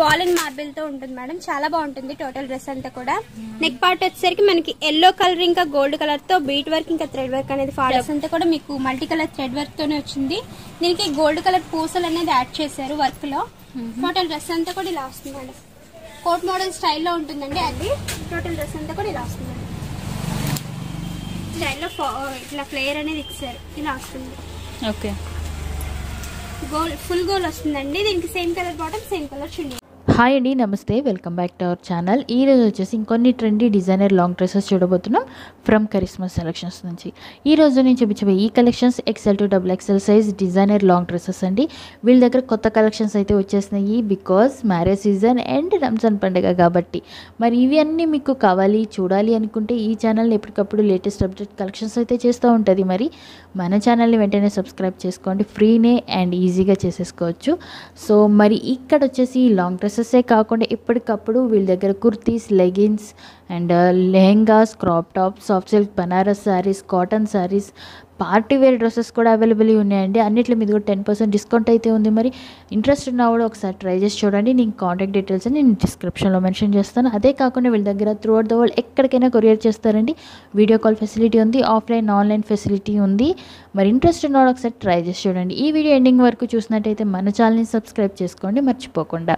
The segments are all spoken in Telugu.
ఫాలిన్ మార్బిల్ తో ఉంటుంది మేడం చాలా బాగుంటుంది టోటల్ డ్రెస్ అంతా కూడా నెక్ పార్ట్ వచ్చేసరికి మనకి ఎల్లో కలర్ ఇంకా గోల్డ్ కలర్ తో బీట్ వర్క్ ఇంకా థ్రెడ్ వర్క్ అనేది ఫాల్ డ్రెస్ అంతా కూడా మీకు మల్టీ కలర్ థ్రెడ్ వర్క్ తోనే వచ్చింది దీనికి గోల్డ్ కలర్ పూసలు అనేది యాడ్ చేశారు వర్క్ లో టోటల్ డ్రెస్ అంతా కూడా ఇలా వస్తుంది మేడం కోట్ మోడల్ స్టైల్లో ఉంటుందండి అది టోటల్ డ్రెస్ అంతా కూడా ఇలా వస్తుంది స్టైల్లో ఇట్లా ఫ్లేయర్ అనేది ఇచ్చారు ఇలా వస్తుంది ఓకే గోల్ ఫుల్ గోల్ వస్తుందండి దీనికి same colour bottom same colour చున్నీ హాయ్ అండి నమస్తే welcome back to our channel ఈ రోజు వచ్చేసి ఇంకొన్ని ట్రెండీ డిజైనర్ లాంగ్ డ్రెస్సెస్ చూడబోతున్నాం ఫ్రమ్ కరిస్మా సెలెక్షన్స్ నుంచి ఈ రోజు నేను చూపించబోయే ఈ collections XL to double XL size designer long dresses అండి వీళ్ళ దగ్గర కొత్త కలెక్షన్స్ అయితే వచ్చేసినాయి because marriage season and Ramzan పండుగ కాబట్టి మరి ఇవి అన్నీ మీకు కావాలి చూడాలి అనుకుంటే ఈ ఛానల్ ఎప్పటికప్పుడు లేటెస్ట్ అప్డేట్ కలెక్షన్స్ అయితే చేస్తూ ఉంటుంది మరి మన ఛానల్ని వెంటనే సబ్స్క్రైబ్ చేసుకోండి ఫ్రీనే అండ్ ఈజీగా చేసేసుకోవచ్చు సో మరి ఇక్కడ వచ్చేసి లాంగ్ డ్రెస్సెసే కాకుండా ఎప్పటికప్పుడు వీళ్ళ దగ్గర kurtis leggings and lehengas crop top soft silk Banaras saris cotton saris party wear dresses కూడా అవైలబుల్ ఉన్నాయండి అన్నిట్లో మీద కూడా టెన్ పర్సెంట్ డిస్కౌంట్ అయితే ఉంది మరి ఇంట్రెస్ట్ ఉన్నా కూడా ఒకసారి ట్రై చేసి చూడండి నేను కాంటాక్ట్ డీటెయిల్స్ నేను డిస్క్రిప్షన్లో మెన్షన్ చేస్తాను అదే కాకుండా వీళ్ళ దగ్గర త్రూ అవుట్ ద వరల్డ్ ఎక్కడికైనా కొరియర్ చేస్తారండి వీడియో కాల్ ఫెసిలిటీ ఉంది ఆఫ్లైన్ ఆన్లైన్ ఫెసిలిటీ ఉంది మరి ఇంట్రెస్ట్ ఉన్న వాళ్ళు ఒకసారి ట్రై చేసి చూడండి ఈ వీడియో ఎండింగ్ వరకు చూసినట్టయితే మన ఛానల్ని సబ్స్క్రైబ్ చేసుకోండి మర్చిపోకుండా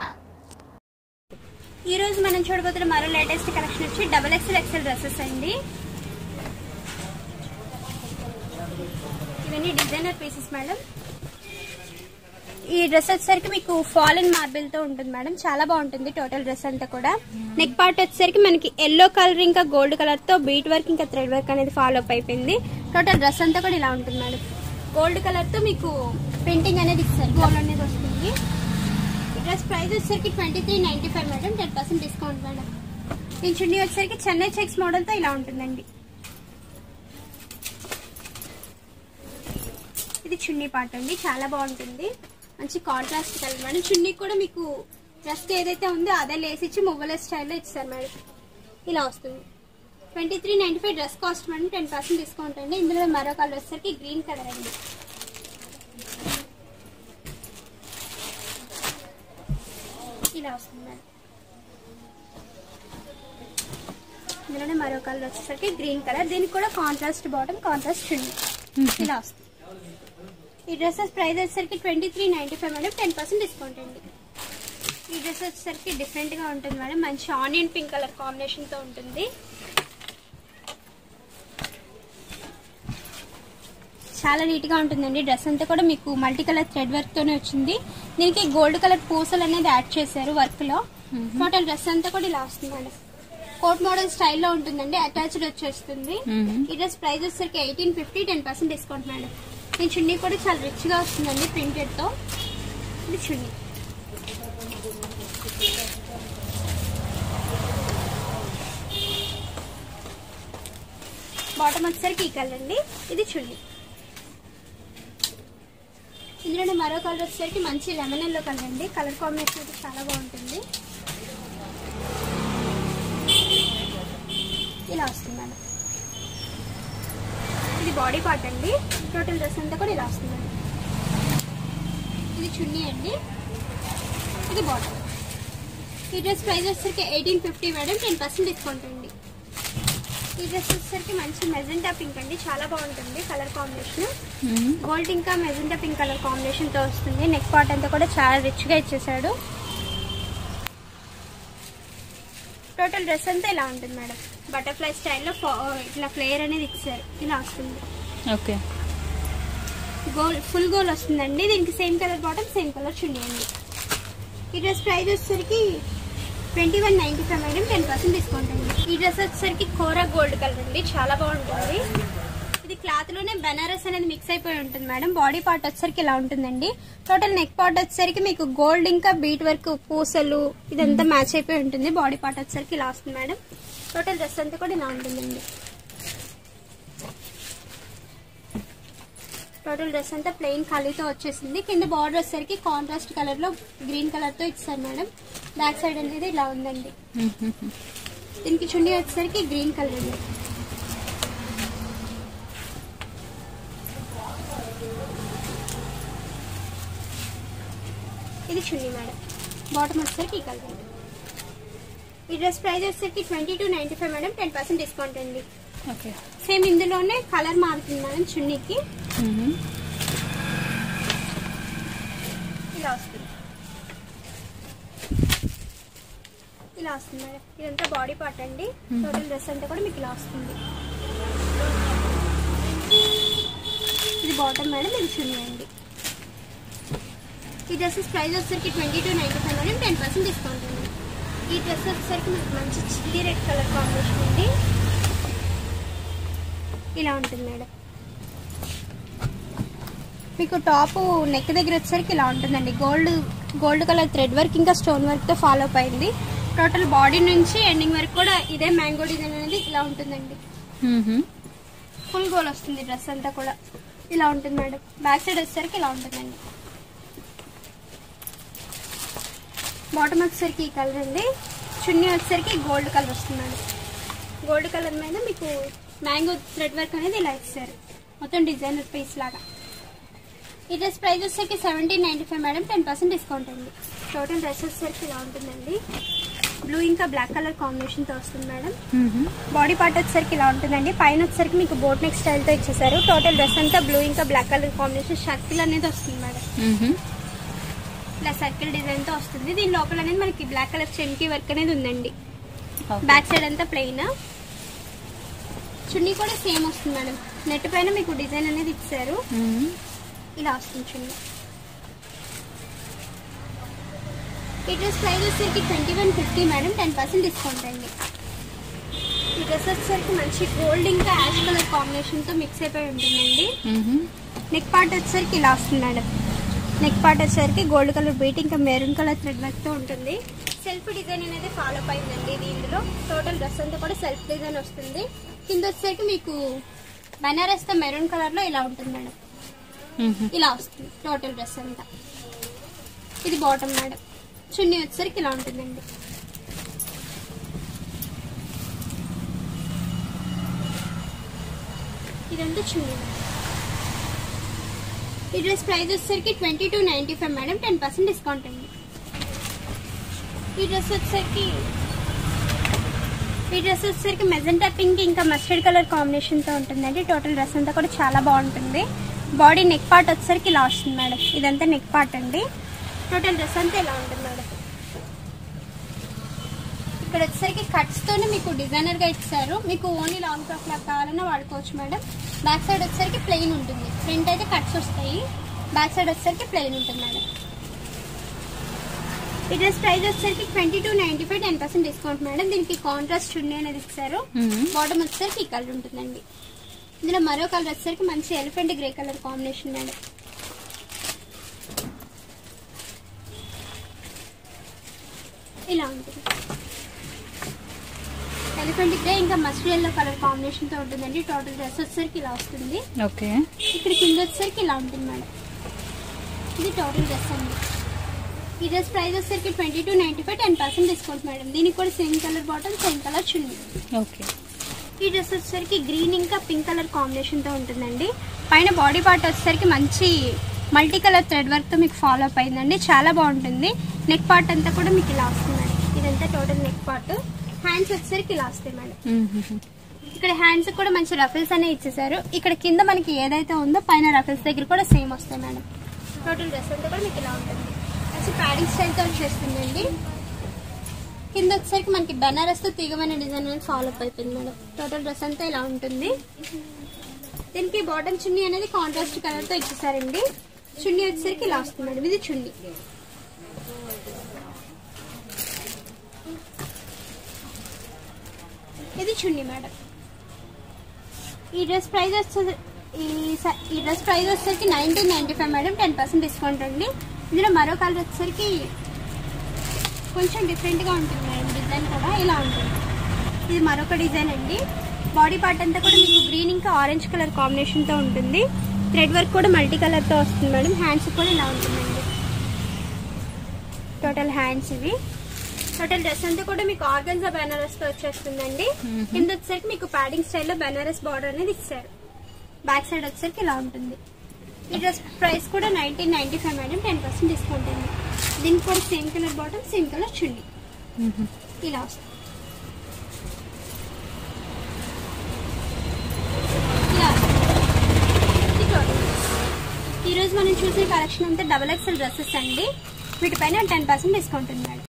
ఈ రోజు మనం చూడబోతున్న మరో లేటెస్ట్ కలెక్షన్ వచ్చి డబల్ ఎక్స్ఎల్ ఎక్స్ఎల్ డ్రెస్సెస్ అండి ఇవన్నీ డిజైనర్ పీసెస్ మేడం ఈ డ్రెస్ వచ్చేసరికి మీకు ఫాలన్ మార్బిల్ తో ఉంటుంది మేడం చాలా బాగుంటుంది టోటల్ డ్రెస్ అంతా కూడా నెక్ పార్ట్ వచ్చేసరికి మనకి ఎల్లో కలర్ ఇంకా గోల్డ్ కలర్ తో బీట్ వర్క్ ఇంకా థ్రెడ్ వర్క్ అనేది ఫాలో అప్ అయిపోయింది టోటల్ డ్రెస్ అంతా కూడా ఇలా ఉంటుంది మేడం గోల్డ్ కలర్ తో మీకు ప్రింటింగ్ అనేది ఇస్తారు గోల్డ్ అనేది వస్తుంది ఈ డ్రెస్ ప్రైస్ వచ్చేసరికి twenty three ninety five madam ten percent discount madam దీని చున్నీ వచ్చేసరికి చెన్నై చెక్స్ మోడల్ తో ఇలా ఉంటుందండి ఇది చున్నీ పార్ట్ అండి చాలా బాగుంటుంది మంచి కాంట్రాస్ట్ కలర్ మేడం చున్నీ కూడా మీకు జస్ట్ ఏదైతే ఉందో అదే లేస్ ఇచ్చి మువ్వల స్టైల్లో ఇస్తారు మేడం ఇలా వస్తుంది twenty three ninety five dress cost madam ten percent discount అండి ఇందులో మరో కలర్ వచ్చేసరికి గ్రీన్ కలర్ అండి ఇలా వస్తుంది మేడం ఇందులోనే మరో కలర్ వచ్చేసరికి గ్రీన్ కలర్ దీనికి కూడా కాంట్రాస్ట్ బాటమ్ కాంట్రాస్ట్ చున్నీ ఇలా వస్తుంది ఈ డ్రెస్సెస్ ప్రైస్ వచ్చేసరికి twenty three ninety five madam ten percent discount అండి ఈ డ్రెస్ వచ్చేసరికి డిఫరెంట్ గా ఉంటుంది మేడం మంచి ఆనియన్ పింక్ కలర్ కాంబినేషన్ తో ఉంటుంది చాలా నీట్ గా ఉంటుందండి డ్రెస్ అంతా కూడా మీకు మల్టీ కలర్ థ్రెడ్ వర్క్ తోనే వచ్చింది దీనికి గోల్డ్ కలర్ పూసలు అనేది యాడ్ చేశారు వర్క్ లో టోటల్ డ్రెస్ అంతా కూడా ఇలా వస్తుంది మేడం కోట్ మోడల్ స్టైల్లో ఉంటుందండి అటాచ్డ్ వచ్చేస్తుంది ఈ డ్రెస్ ప్రైస్ వచ్చేసరికి eighteen fifty ten percent discount madam ఈ చున్నీ కూడా చాలా రిచ్ గా వస్తుందండి ప్రింటెడ్ తో ఇది చున్నీ బాటమ్ వచ్చేసరికి ఈ కలర్ అండి ఇది చున్నీ ఇందులోనే మరో కలర్ వచ్చేసరికి మంచి లెమన్ ఎల్లో కలర్ అండి కలర్ కాంబినేషన్ అయితే చాలా బాగుంటుంది ఇలా వస్తుంది మేడం ఇది బాడీ పార్ట్ అండి టోటల్ డ్రెస్ అంతా కూడా ఇలా వస్తుంది మేడం ఇది చున్నీ అండి ఇది బాటమ్ ఈ డ్రెస్ ప్రైస్ వచ్చేసరికి eighteen fifty madam ten percent discount అండి ఈ డ్రెస్ వచ్చేసరికి మంచి మెజెంటా పింక్ అండి చాలా బాగుంటుంది కలర్ కాంబినేషన్ గోల్డ్ ఇంకా మెజెంటా పింక్ కలర్ కాంబినేషన్ తో వస్తుంది నెక్ పార్ట్ అంతా కూడా చాలా రిచ్ గా ఇచ్చేసాడు టోటల్ డ్రెస్ అంతా ఇలా ఉంటుంది మేడం బటర్ఫ్లై స్టైల్లో ఇట్లా ఫ్లేయర్ అనేది ఇచ్చారు ఇలా వస్తుంది ఓకే గోల్ ఫుల్ గోల్ వస్తుందండి దీనికి same colour bottom same colour చున్నీ అండి ఈ డ్రెస్ ప్రైస్ వచ్చేసరికి twenty one ninety five madam ten percent discount అండి ఈ డ్రెస్ వచ్చేసరికి కోరా గోల్డ్ కలర్ అండి చాలా బాగుంటుంది ఇది క్లాత్ లోనే బనారస్ అనేది మిక్స్ అయిపోయి ఉంటుంది మేడం బాడీ పార్ట్ వచ్చేసరికి ఇలా ఉంటుందండి టోటల్ నెక్ పార్ట్ వచ్చేసరికి మీకు గోల్డ్ ఇంకా బీట్ వర్క్ పూసలు ఇదంతా మ్యాచ్ అయిపోయి ఉంటుంది బాడీ పార్ట్ వచ్చేసరికి ఇలా వస్తుంది మేడం టోటల్ డ్రెస్ అంతా కూడా ఇలా ఉంటుందండి టోటల్ డ్రెస్ అంతా ప్లెయిన్ ఖాళీతో వచ్చేసింది కింద బార్డర్ వచ్చేసరికి కాంట్రాస్ట్ కలర్ లో గ్రీన్ కలర్ తో ఇచ్చారు మేడం బ్యాక్ సైడ్ అనేది ఇలా ఉందండి దీనికి చున్నీ వచ్చేసరికి గ్రీన్ కలర్ అండి ఇది చున్నీ మేడం బాటమ్ వచ్చేసరికి ఈ కలర్ అండి ఈ డ్రెస్ ప్రైస్ వచ్చేసరికి twenty two ninety five madam ten percent discount అండి ఓకే సేమ్ ఇందులోనే కలర్ మారుతుంది మేడం చున్నీకి ఇలా వస్తుంది ఇలా వస్తుంది మేడం ఇదంతా బాడీ పార్ట్ అండి Mhm. టోటల్ డ్రెస్ అంతా కూడా మీకు ఇలా వస్తుంది ఇది బాటమ్ మేడం ఇది చున్నీ అండి ఈ డ్రెస్సెస్ ప్రైస్ వచ్చేసరికి twenty two ninety five madam ten percent discount అండి ఈ డ్రెస్ వచ్చేసరికి మీకు మంచి చిల్లీ రెడ్ కలర్ కాంబినేషన్ అండి ఇలా ఉంటుంది మేడం మీకు టాప్ నెక్ దగ్గర వచ్చేసరికి ఇలా ఉంటుందండి gold gold colour thread work ఇంకా స్టోన్ వర్క్తో ఫాలో అప్ అయింది టోటల్ బాడీ నుంచి ఎండింగ్ వరకు కూడా ఇదే మ్యాంగో డిజైన్ అనేది ఇలా ఉంటుందండి ఫుల్ గోల్ వస్తుంది డ్రెస్ అంతా కూడా ఇలా ఉంటుంది మేడం బ్యాక్ సైడ్ వచ్చేసరికి ఇలా ఉంటుందండి బాటమ్ వచ్చేసరికి ఈ కలర్ అండి చున్నీ వచ్చేసరికి గోల్డ్ కలర్ వస్తుందండి గోల్డ్ కలర్ మీద మీకు మ్యాంగో థ్రెడ్ వర్క్ అనేది ఇలా ఇస్తారు మొత్తం డిజైనర్ పీస్ లాగా ఈ డ్రెస్ ప్రైస్ వచ్చేసరికి seventeen ninety five madam ten percent discount అండి టోటల్ డ్రెస్ వచ్చేసరికి ఇలా ఉంటుందండి బ్లూ ఇంకా బ్లాక్ కలర్ కాంబినేషన్తో వస్తుంది మేడం బాడీ పార్ట్ వచ్చేసరికి ఇలా ఉంటుందండి పైన వచ్చేసరికి మీకు బోట్ నెక్ స్టైల్తో ఇచ్చేసారు టోటల్ డ్రెస్ అంతా బ్లూ ఇంకా బ్లాక్ కలర్ కాంబినేషన్ సర్కిల్ అనేది వస్తుంది మేడం ఇలా సర్కిల్ డిజైన్తో వస్తుంది దీని లోపల అనేది మనకి బ్లాక్ కలర్ చెంకి వర్క్ అనేది ఉందండి బ్యాక్ సైడ్ అంతా ప్లెయిన్ చున్నీ కూడా సేమ్ వస్తుంది మేడం నెట్ పైన మీకు డిజైన్ అనేది ఇచ్చారు ఇలా వస్తుంది చున్నీ ఈ డ్రెస్ ప్రైస్ వచ్చేసరికి twenty one fifty madam ten percent discount అండి ఈ డ్రెస్ వచ్చేసరికి మంచి గోల్డ్ ఇంకా యాష్ కలర్ కాంబినేషన్తో మిక్స్ అయిపోయి ఉంటుందండి నెక్ పార్ట్ వచ్చేసరికి ఇలా వస్తుంది మేడం నెక్ పార్ట్ వచ్చేసరికి గోల్డ్ కలర్ బీట్ ఇంకా మెరూన్ కలర్ థ్రెడ్ వర్క్తో ఉంటుంది సెల్ఫ్ డిజైన్ అనేది ఫాలో అప్ అయిందండి ఇది ఇందులో టోటల్ డ్రెస్ అంతా కూడా సెల్ఫ్ డిజైన్ వస్తుంది కింద వచ్చేసరికి మీకు బనారస్తో మెరూన్ కలర్లో ఇలా ఉంటుంది మేడం ఇలా వస్తుంది టోటల్ డ్రెస్ అంతా ఇది బాటమ్ మేడం చున్నీ వచ్చేసరికి ఇలా ఉంటుందండి ఇదంతా చున్నీ ఈ డ్రెస్ ప్రైస్ వచ్చేసరికి twenty two ninety five madam ten percent discount అండి ఈ డ్రెస్ వచ్చేసరికి ఈ డ్రెస్ వచ్చేసరికి మెజెంటా పింక్ ఇంకా మస్టర్డ్ కలర్ కాంబినేషన్తో ఉంటుందండి టోటల్ డ్రెస్ అంతా కూడా చాలా బాగుంటుంది బాడీ నెక్ పార్ట్ వచ్చేసరికి ఇలా వస్తుంది మేడం ఇదంతా నెక్ పార్ట్ అండి టోటల్ డ్రెస్ అంతా ఇలా ఉంటుంది మేడం ఇక్కడ వచ్చేసరికి కట్స్ తోనే మీకు డిజైనర్ గా ఇచ్చారు మీకు ఓన్లీ లాంగ్ ఫ్రాక్ లాగా కావాలన్నా వాడుకోవచ్చు మేడం బ్యాక్ సైడ్ వచ్చేసరికి ప్లెయిన్ ఉంటుంది ఫ్రంట్ అయితే కట్స్ వస్తాయి బ్యాక్ సైడ్ వచ్చేసరికి ప్లెయిన్ ఉంటుంది మేడం ఈ డ్రెస్ ప్రైస్ వచ్చేసరికి twenty two ninety five ten percent discount madam దీనికి కాంట్రాస్ట్ చున్నీ అనేది ఇచ్చారు బాటమ్ వచ్చేసరికి ఈ కలర్ ఉంటుందండి ఇందులో మరో కలర్ వచ్చేసరికి మంచి elephant grey colour combination madam ఇలా ఉంటుంది ఎలిఫెంట్ గ్రే ఇంకా మస్టర్డ్ ఎల్లో కలర్ కాంబినేషన్ తో ఉంటుందండి టోటల్ డ్రెస్ వచ్చేసరికి ఇలా వస్తుంది ఓకే ఇక్కడ కింద వచ్చేసరికి ఇలా ఉంటుంది మేడం ఇది టోటల్ డ్రెస్ అండి ఈ డ్రెస్ ప్రైస్ వచ్చేసరికి twenty two ninety five ten percent discount madam దీనికి కూడా same colour bottom same colour చున్నీ ఓకే ఈ డ్రెస్ వచ్చేసరికి గ్రీన్ ఇంకా పింక్ కలర్ కాంబినేషన్తో ఉంటుందండి పైన బాడీ పార్ట్ వచ్చేసరికి మంచి మల్టీ కలర్ థ్రెడ్ వర్క్తో మీకు ఫాలో అప్ అయిందండి చాలా బాగుంటుంది నెక్ పార్ట్ అంతా కూడా మీకు ఇలా వస్తుందండి ఇదంతా టోటల్ నెక్ పార్ట్ హ్యాండ్స్ వచ్చేసరికి ఇలా వస్తాయి మేడం ఇక్కడ హ్యాండ్స్ కూడా మంచి రఫిల్స్ అనే ఇచ్చేసారు ఇక్కడ కింద మనకి ఏదైతే ఉందో పైన రఫిల్స్ దగ్గర కూడా సేమ్ వస్తాయి మేడం టోటల్ డ్రెస్ అంతా కూడా మీకు ఇలా ఉంటుంది మంచి ప్యాడింగ్ స్టైల్తో వచ్చేస్తుందండి కింద వచ్చేసరికి మనకి బనారస్తో తీగమైన డిజైన్ అనేది ఫాలో అప్ అయిపోయింది మేడం టోటల్ డ్రెస్ అంతా ఇలా ఉంటుంది దీనికి బాటమ్ చున్నీ అనేది కాంట్రాస్ట్ కలర్తో ఇచ్చేసారండి చున్నీ వచ్చేసరికి ఇలా వస్తుంది మేడం ఇది చున్నీ ఇది చున్నీ మేడం ఈ డ్రెస్ ప్రైస్ వచ్చేసి ఈ స- ఈ డ్రెస్ ప్రైస్ వచ్చేసరికి nineteen ninety five madam ten percent discount అండి ఇందులో మరో కలర్ వచ్చేసరికి కొంచెం డిఫరెంట్గా ఉంటుంది మేడం డిజైన్ కూడా ఇలా ఉంటుంది ఇది మరొక డిజైన్ అండి బాడీ పార్ట్ అంతా కూడా మీకు గ్రీన్ ఇంకా ఆరెంజ్ కలర్ కాంబినేషన్తో ఉంటుంది థ్రెడ్ వర్క్ కూడా మల్టీ కలర్తో వస్తుంది మేడం హ్యాండ్స్ కూడా ఇలా ఉంటుందండి టోటల్ హ్యాండ్స్ ఇవి టోటల్ డ్రెస్ అంతా కూడా మీకు ఆర్గన్జా బెనారస్ తో వచ్చేస్తుందండి మ్మ్. కింద వచ్చేసరికి మీకు ప్యాడింగ్ స్టైల్లో బెనారస్ బార్డర్ అనేది ఇచ్చారు బ్యాక్ సైడ్ వచ్చేసరికి ఇలా ఉంటుంది ఈ డ్రెస్ ప్రైస్ కూడా nineteen ninety five madam ten percent discount అండి దీనికి కూడా same colour bottom same colour చున్నీ ఇలా వస్తుంది ఇలా వస్తుంది. ఇది total. ఈరోజు మనం చూసే కలెక్షన్ అంతా డబల్ ఎక్స్ఎల్ డ్రెస్సెస్ అండి వీటిపైన టెన్ పర్సెంట్ డిస్కౌంట్ ఉంది మేడం